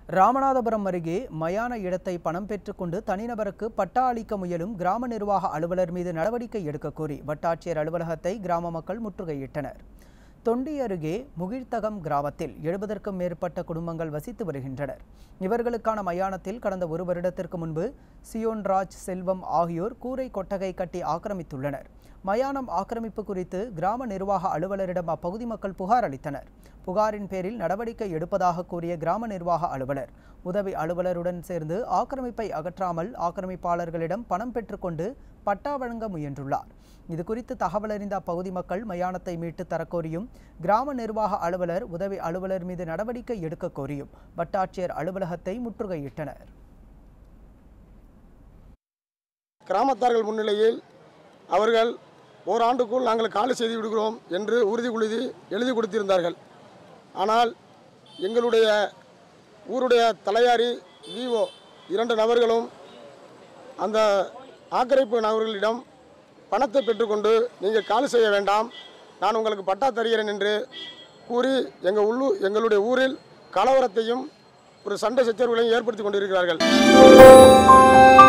ராமநாதபுரம் அருகே மயான இடத்தை பணம் பெற்றுக்கொண்டு தனிநபருக்கு பட்டா அளிக்க முயலும் கிராம நிர்வாக அலுவலர் மீது நடவடிக்கை எடுக்க கோரி வட்டாட்சியர் அலுவலகத்தை கிராம மக்கள் முற்றுகையிட்டனர் தொண்டி அருகே முகிழ்த்தகம் கிராமத்தில் எழுபதற்கும் மேற்பட்ட குடும்பங்கள் வசித்து வருகின்றனர் இவர்களுக்கான மயானத்தில் கடந்த ஒரு வருடத்திற்கு முன்பு சியோன் ராஜ் செல்வம் ஆகியோர் கூரை கொட்டகை கட்டி ஆக்கிரமித்துள்ளனர் மயானம் ஆக்கிரமிப்பு குறித்து கிராம நிர்வாக அலுவலரிடம் அப்பகுதி மக்கள் புகார் அளித்தனர் புகாரின் பேரில் நடவடிக்கை எடுப்பதாக கூறிய கிராம நிர்வாக அலுவலர் உதவி அலுவலருடன் சேர்ந்து ஆக்கிரமிப்பை அகற்றாமல் ஆக்கிரமிப்பாளர்களிடம் பணம் பெற்றுக்கொண்டு பட்டா வழங்க முயன்றுள்ளார் இது குறித்து தகவல் அறிந்த அப்பகுதி மக்கள் மயானத்தை மீட்டு தரக்கோரியும் கிராம நிர்வாக அலுவலர் உதவி அலுவலர் மீது நடவடிக்கை எடுக்க கோரியும் வட்டாட்சியர் அலுவலகத்தை முற்றுகையிட்டனர் கிராமத்தார்கள் முன்னிலையில் அவர்கள் ஓராண்டுக்குள் நாங்கள் காலி செய்து விடுகிறோம் என்று உறுதி குழுதி எழுதி கொடுத்திருந்தார்கள் ஆனால் எங்களுடைய ஊருடைய தலையாரி விஓ இரண்டு நபர்களும் அந்த ஆக்கிரமிப்பு நபர்களிடம் பணத்தை பெற்றுக்கொண்டு நீங்கள் காலி செய்ய வேண்டாம் நான் உங்களுக்கு பட்டா தருகிறேன் என்று கூறி எங்கள் உள்ளூர் எங்களுடைய ஊரில் கலவரத்தையும் ஒரு சண்டை சச்சரவுகளையும் ஏற்படுத்தி கொண்டிருக்கிறார்கள்